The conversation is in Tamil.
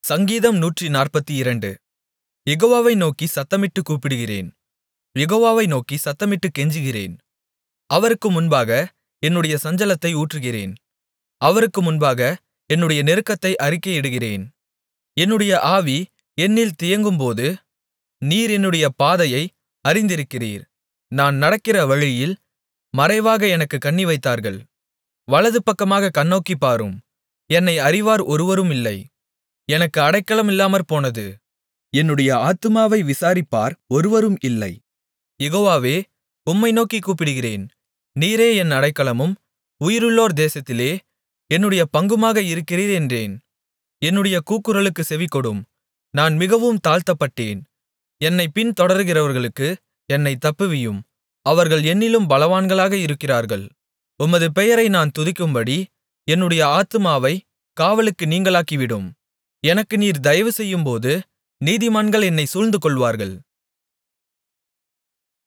சங்கீதம் நூற்றுநாற்பத்திரண்டு யெகோவாவை நோக்கிச் சத்தமிட்டுக் கூப்பிடுகிறேன் யெகோவாவை நோக்கிச் சத்தமிட்டுக் கெஞ்சுகிறேன் அவருக்கு முன்பாக என்னுடைய சஞ்சலத்தை ஊற்றுகிறேன் அவருக்கு முன்பாக என்னுடைய நெருக்கத்தை அறிக்கையிடுகிறேன் என்னுடைய ஆவி என்னில் தியங்கும்போது நீர் என்னுடைய பாதையை அறிந்திருக்கிறீர் நான் நடக்கிற வழியில் மறைவாக எனக்குக் கண்ணிவைத்தார்கள் வலதுபக்கமாகக் கண்ணோக்கிப் பாரும் என்னை அறிவார் ஒருவருமில்லை எனக்கு அடைக்கலம் இல்லாமற்போனது என்னுடைய ஆத்துமாவை விசாரிப்பார் ஒருவரும் இல்லை யெகோவாவே உம்மை நோக்கிக் கூப்பிடுகிறேன் நீரே என் அடைக்கலமும் உயிருள்ளோர் தேசத்திலே என்னுடைய பங்குமாக இருக்கிறீர் என்றேன் என்னுடைய கூக்குரலுக்குச் செவிகொடும் நான் மிகவும் தாழ்த்தப்பட்டேன் என்னைப் பின்தொடருகிறவர்களுக்கு என்னைத் தப்புவியும் அவர்கள் என்னிலும் பலவான்களாக இருக்கிறார்கள் உமது பெயரை நான் துதிக்கும்படி என்னுடைய ஆத்துமாவைக் காவலுக்கு நீங்கலாக்கிவிடும் எனக்கு நீர் தயவு செய்யும்போது நீதிமான்கள் என்னைச் சூழ்ந்துகொள்வார்கள்